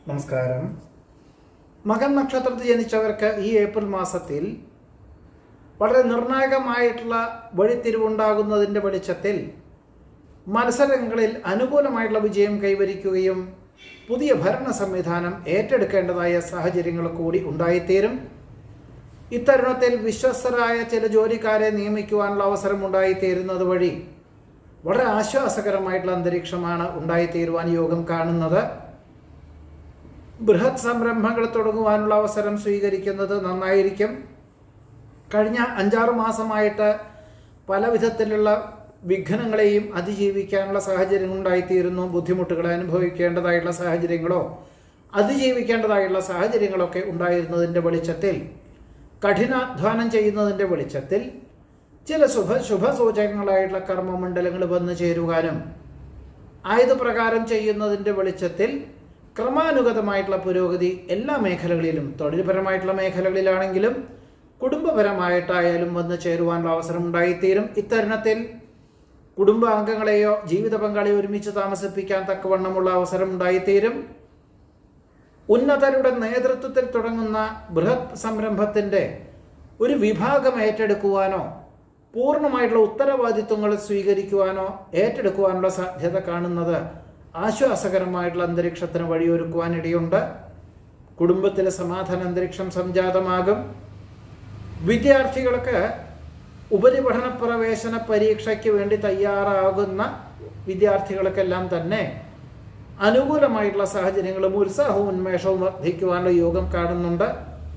നമസ്കാരം മകൻ നക്ഷത്രത്തിൽ ജനിച്ചവർക്ക് ഈ ഏപ്രിൽ മാസത്തിൽ വളരെ നിർണായകമായിട്ടുള്ള വഴിത്തിരിവുണ്ടാകുന്നതിൻ്റെ വെളിച്ചത്തിൽ മത്സരങ്ങളിൽ അനുകൂലമായിട്ടുള്ള വിജയം കൈവരിക്കുകയും പുതിയ ഭരണ സംവിധാനം ഏറ്റെടുക്കേണ്ടതായ സാഹചര്യങ്ങൾ കൂടി ഉണ്ടായിത്തീരും ഇത്തരുണത്തിൽ വിശ്വസ്തരായ ചില ജോലിക്കാരെ നിയമിക്കുവാനുള്ള അവസരം ഉണ്ടായിത്തീരുന്നത് വഴി വളരെ ആശ്വാസകരമായിട്ടുള്ള അന്തരീക്ഷമാണ് ഉണ്ടായിത്തീരുവാൻ യോഗം കാണുന്നത് ബൃഹത് സംരംഭങ്ങൾ തുടങ്ങുവാനുള്ള അവസരം സ്വീകരിക്കുന്നത് നന്നായിരിക്കും കഴിഞ്ഞ അഞ്ചാറ് മാസമായിട്ട് പല വിധത്തിലുള്ള വിഘ്നങ്ങളെയും അതിജീവിക്കാനുള്ള സാഹചര്യം ഉണ്ടായിത്തീരുന്നു ബുദ്ധിമുട്ടുകൾ അനുഭവിക്കേണ്ടതായിട്ടുള്ള സാഹചര്യങ്ങളോ അതിജീവിക്കേണ്ടതായുള്ള സാഹചര്യങ്ങളൊക്കെ ഉണ്ടായിരുന്നതിൻ്റെ വെളിച്ചത്തിൽ കഠിനാധ്വാനം ചെയ്യുന്നതിൻ്റെ വെളിച്ചത്തിൽ ചില ശുഭ ശുഭസൂചകങ്ങളായിട്ടുള്ള കർമ്മമണ്ഡലങ്ങൾ വന്നു ചേരുവാനും ആയത് പ്രകാരം ചെയ്യുന്നതിൻ്റെ വെളിച്ചത്തിൽ ക്രമാനുഗതമായിട്ടുള്ള പുരോഗതി എല്ലാ മേഖലകളിലും തൊഴിൽപരമായിട്ടുള്ള മേഖലകളിലാണെങ്കിലും കുടുംബപരമായിട്ടായാലും വന്ന് ചേരുവാനുള്ള അവസരം ഉണ്ടായിത്തീരും ഇത്തരുണത്തിൽ കുടുംബാംഗങ്ങളെയോ ജീവിത പങ്കാളിയോ ഒരുമിച്ച് താമസിപ്പിക്കാൻ തക്കവണ്ണമുള്ള അവസരം ഉണ്ടായിത്തീരും ഉന്നതരുടെ നേതൃത്വത്തിൽ തുടങ്ങുന്ന ബൃഹത് സംരംഭത്തിൻ്റെ ഒരു വിഭാഗം ഏറ്റെടുക്കുവാനോ പൂർണ്ണമായിട്ടുള്ള ഉത്തരവാദിത്വങ്ങൾ സ്വീകരിക്കുവാനോ ഏറ്റെടുക്കുവാനുള്ള സാധ്യത കാണുന്നത് ആശ്വാസകരമായിട്ടുള്ള അന്തരീക്ഷത്തിന് വഴിയൊരുക്കുവാനിടയുണ്ട് കുടുംബത്തിലെ സമാധാന അന്തരീക്ഷം സംജാതമാകും വിദ്യാർത്ഥികൾക്ക് ഉപരിപഠന പ്രവേശന പരീക്ഷയ്ക്ക് വേണ്ടി തയ്യാറാകുന്ന വിദ്യാർത്ഥികൾക്കെല്ലാം തന്നെ അനുകൂലമായിട്ടുള്ള സാഹചര്യങ്ങളും ഉത്സാഹവും ഉന്മേഷവും വർദ്ധിക്കുവാനുള്ള യോഗം കാണുന്നുണ്ട്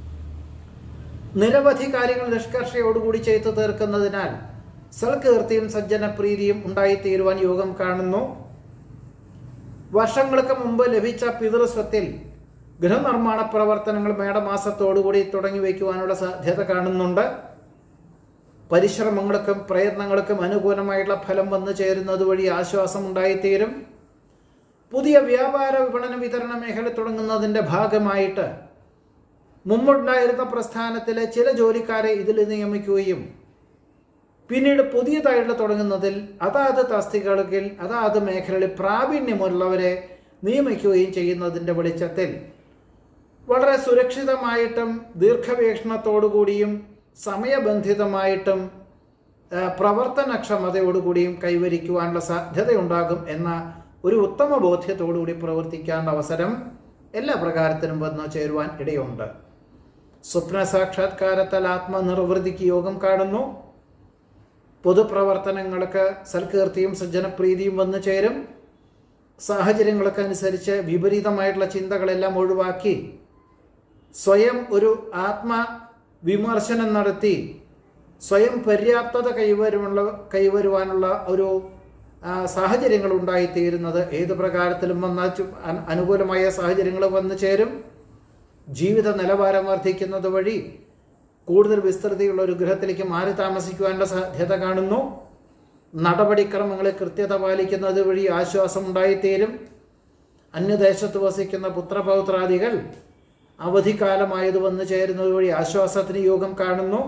നിരവധി കാര്യങ്ങൾ നിഷ്കർഷയോടുകൂടി ചെയ്തു തീർക്കുന്നതിനാൽ സൽകീർത്തിയും സജ്ജനപ്രീതിയും ഉണ്ടായിത്തീരുവാൻ യോഗം കാണുന്നു വർഷങ്ങൾക്ക് മുമ്പ് ലഭിച്ച പിതൃസ്വത്തിൽ ഗൃഹനിർമ്മാണ പ്രവർത്തനങ്ങൾ മേടമാസത്തോടുകൂടി തുടങ്ങി വയ്ക്കുവാനുള്ള സാധ്യത കാണുന്നുണ്ട് പരിശ്രമങ്ങൾക്കും പ്രയത്നങ്ങൾക്കും അനുകൂലമായിട്ടുള്ള ഫലം വന്നു ചേരുന്നത് വഴി ആശ്വാസം ഉണ്ടായിത്തീരും പുതിയ വ്യാപാര വിപണന വിതരണ മേഖല തുടങ്ങുന്നതിൻ്റെ ഭാഗമായിട്ട് മുമ്പുണ്ടായിരുന്ന പ്രസ്ഥാനത്തിലെ ചില ജോലിക്കാരെ ഇതിൽ നിയമിക്കുകയും പിന്നീട് പുതിയതായിട്ട് തുടങ്ങുന്നതിൽ അതാത് തസ്തികകളിൽ അതാത് മേഖലകളിൽ പ്രാവീണ്യമുള്ളവരെ നിയമിക്കുകയും ചെയ്യുന്നതിൻ്റെ വെളിച്ചത്തിൽ വളരെ സുരക്ഷിതമായിട്ടും ദീർഘവീക്ഷണത്തോടുകൂടിയും സമയബന്ധിതമായിട്ടും പ്രവർത്തനക്ഷമതയോടുകൂടിയും കൈവരിക്കുവാനുള്ള സാധ്യതയുണ്ടാകും എന്ന ഒരു ഉത്തമ ബോധ്യത്തോടുകൂടി പ്രവർത്തിക്കാനുള്ള അവസരം എല്ലാ പ്രകാരത്തിനും വന്നു ചേരുവാൻ ഇടയുണ്ട് സ്വപ്ന സാക്ഷാത്കാരത്താൽ ആത്മനിർവൃതിക്ക് യോഗം കാണുന്നു പൊതുപ്രവർത്തനങ്ങൾക്ക് സൽകീർത്തിയും സജ്ജനപ്രീതിയും വന്നു ചേരും സാഹചര്യങ്ങൾക്ക് അനുസരിച്ച് വിപരീതമായിട്ടുള്ള ചിന്തകളെല്ലാം ഒഴിവാക്കി സ്വയം ഒരു ആത്മ വിമർശനം നടത്തി സ്വയം പര്യാപ്തത കൈവരുമുള്ള കൈവരുവാനുള്ള ഒരു സാഹചര്യങ്ങൾ ഉണ്ടായിത്തീരുന്നത് ഏത് പ്രകാരത്തിലും വന്ന അനുകൂലമായ സാഹചര്യങ്ങൾ വന്നു ചേരും ജീവിത നിലവാരം വർദ്ധിക്കുന്നത് വഴി കൂടുതൽ വിസ്തൃതിയുള്ള ഒരു ഗൃഹത്തിലേക്ക് മാറി താമസിക്കുവാനുള്ള സാധ്യത കാണുന്നു നടപടിക്രമങ്ങളെ കൃത്യത പാലിക്കുന്നത് വഴി ആശ്വാസം ഉണ്ടായിത്തീരും അന്യദേശത്ത് വസിക്കുന്ന പുത്രപൗത്രാദികൾ അവധിക്കാലമായത് വന്നു ചേരുന്നത് വഴി ആശ്വാസത്തിന് യോഗം കാണുന്നു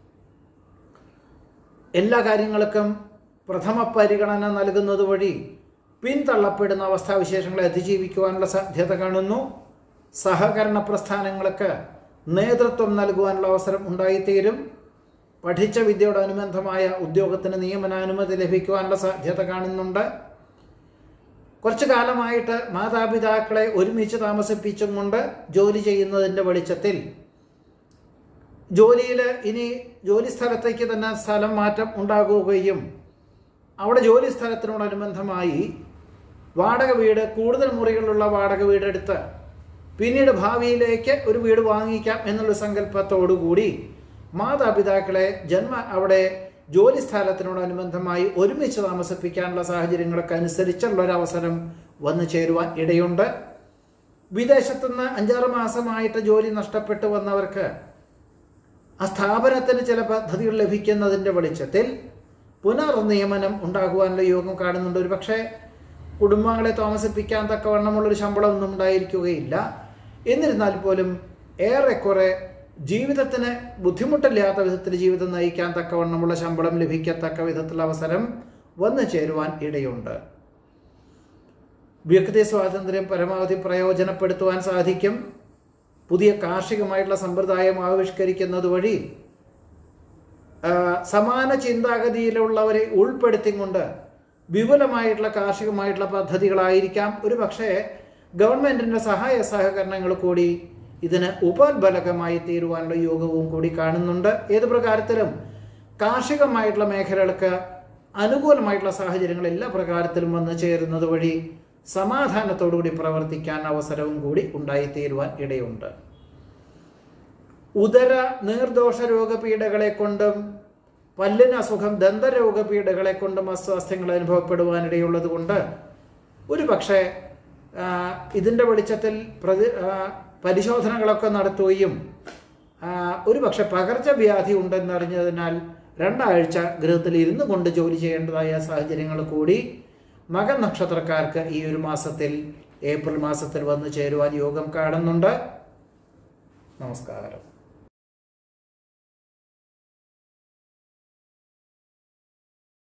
എല്ലാ കാര്യങ്ങൾക്കും പ്രഥമ പരിഗണന നൽകുന്നത് വഴി പിന്തള്ളപ്പെടുന്ന അവസ്ഥാവിശേഷങ്ങളെ അതിജീവിക്കുവാനുള്ള സാധ്യത കാണുന്നു സഹകരണ പ്രസ്ഥാനങ്ങൾക്ക് നേതൃത്വം നൽകുവാനുള്ള അവസരം ഉണ്ടായിത്തീരും പഠിച്ച വിദ്യയോടനുബന്ധമായ ഉദ്യോഗത്തിന് നിയമനാനുമതി ലഭിക്കുവാനുള്ള സാധ്യത കാണുന്നുണ്ട് കുറച്ചു കാലമായിട്ട് മാതാപിതാക്കളെ ഒരുമിച്ച് താമസിപ്പിച്ചും കൊണ്ട് ജോലി ചെയ്യുന്നതിൻ്റെ വെളിച്ചത്തിൽ ജോലിയിൽ ഇനി ജോലി സ്ഥലത്തേക്ക് തന്നെ സ്ഥലം മാറ്റം ഉണ്ടാകുകയും അവിടെ ജോലി സ്ഥലത്തിനോടനുബന്ധമായി വാടക വീട് കൂടുതൽ മുറികളുള്ള വാടക വീടെടുത്ത് പിന്നീട് ഭാവിയിലേക്ക് ഒരു വീട് വാങ്ങിക്കാം എന്നുള്ള സങ്കല്പത്തോടുകൂടി മാതാപിതാക്കളെ ജന്മ അവിടെ ജോലി സ്ഥലത്തിനോടനുബന്ധമായി ഒരുമിച്ച് താമസിപ്പിക്കാനുള്ള സാഹചര്യങ്ങൾക്ക് അനുസരിച്ചുള്ള ഒരു അവസരം വന്നു ചേരുവാൻ ഇടയുണ്ട് വിദേശത്തുനിന്ന് അഞ്ചാറ് മാസമായിട്ട് ജോലി നഷ്ടപ്പെട്ടു വന്നവർക്ക് ആ സ്ഥാപനത്തിന് ചില പദ്ധതികൾ ലഭിക്കുന്നതിൻ്റെ വെളിച്ചത്തിൽ പുനർനിയമനം ഉണ്ടാകുവാനുള്ള യോഗം കാണുന്നുണ്ട് ഒരു പക്ഷേ കുടുംബങ്ങളെ താമസിപ്പിക്കാൻ തക്കവണ്ണമുള്ളൊരു ശമ്പളമൊന്നും ഉണ്ടായിരിക്കുകയില്ല എന്നിരുന്നാൽ പോലും ഏറെക്കുറെ ജീവിതത്തിന് ബുദ്ധിമുട്ടില്ലാത്ത വിധത്തിൽ ജീവിതം നയിക്കാൻ തക്കവണ്ണമുള്ള ശമ്പളം ലഭിക്കത്തക്ക വിധത്തിലുള്ള അവസരം വന്നു ചേരുവാൻ ഇടയുണ്ട് വ്യക്തി സ്വാതന്ത്ര്യം പരമാവധി പ്രയോജനപ്പെടുത്തുവാൻ സാധിക്കും പുതിയ കാർഷികമായിട്ടുള്ള സമ്പ്രദായം ആവിഷ്കരിക്കുന്നത് വഴി ആ, സമാന ചിന്താഗതിയിലുള്ളവരെ ഉൾപ്പെടുത്തിക്കൊണ്ട് വിപുലമായിട്ടുള്ള കാർഷികമായിട്ടുള്ള പദ്ധതികളായിരിക്കാം ഒരു പക്ഷേ ഗവൺമെന്റിന്റെ സഹായ സഹകരണങ്ങൾ കൂടി ഇതിന് ഉപോത്ബലകമായി തീരുവാനുള്ള യോഗവും കൂടി കാണുന്നുണ്ട് ഏത് പ്രകാരത്തിലും കാർഷികമായിട്ടുള്ള മേഖലകൾക്ക് അനുകൂലമായിട്ടുള്ള സാഹചര്യങ്ങൾ എല്ലാ പ്രകാരത്തിലും വന്നു ചേരുന്നത് വഴി സമാധാനത്തോടുകൂടി പ്രവർത്തിക്കാൻ അവസരവും കൂടി ഉണ്ടായിത്തീരുവാൻ ഇടയുണ്ട് ഉദര നീർദോഷ രോഗപീഠകളെ കൊണ്ടും പല്ലിന് അസുഖം ദന്തരോഗപീഠകളെ കൊണ്ടും അസ്വാസ്ഥ്യങ്ങൾ അനുഭവപ്പെടുവാനിടയുള്ളത് കൊണ്ട് ഒരു പക്ഷേ ആ, ഇതിൻ്റെ വെളിച്ചത്തിൽ പ്രതി ആ, പരിശോധനകളൊക്കെ നടത്തുകയും ആ, ഒരു പക്ഷെ പകർച്ചവ്യാധി ഉണ്ടെന്നറിഞ്ഞതിനാൽ രണ്ടാഴ്ച ഗൃഹത്തിൽ ഇരുന്നു കൊണ്ട് ജോലി ചെയ്യേണ്ടതായ സാഹചര്യങ്ങൾ കൂടി മകൻ നക്ഷത്രക്കാർക്ക് ഈ ഒരു മാസത്തിൽ ഏപ്രിൽ മാസത്തിൽ വന്നു ചേരുവാൻ യോഗം കാണുന്നുണ്ട് നമസ്കാരം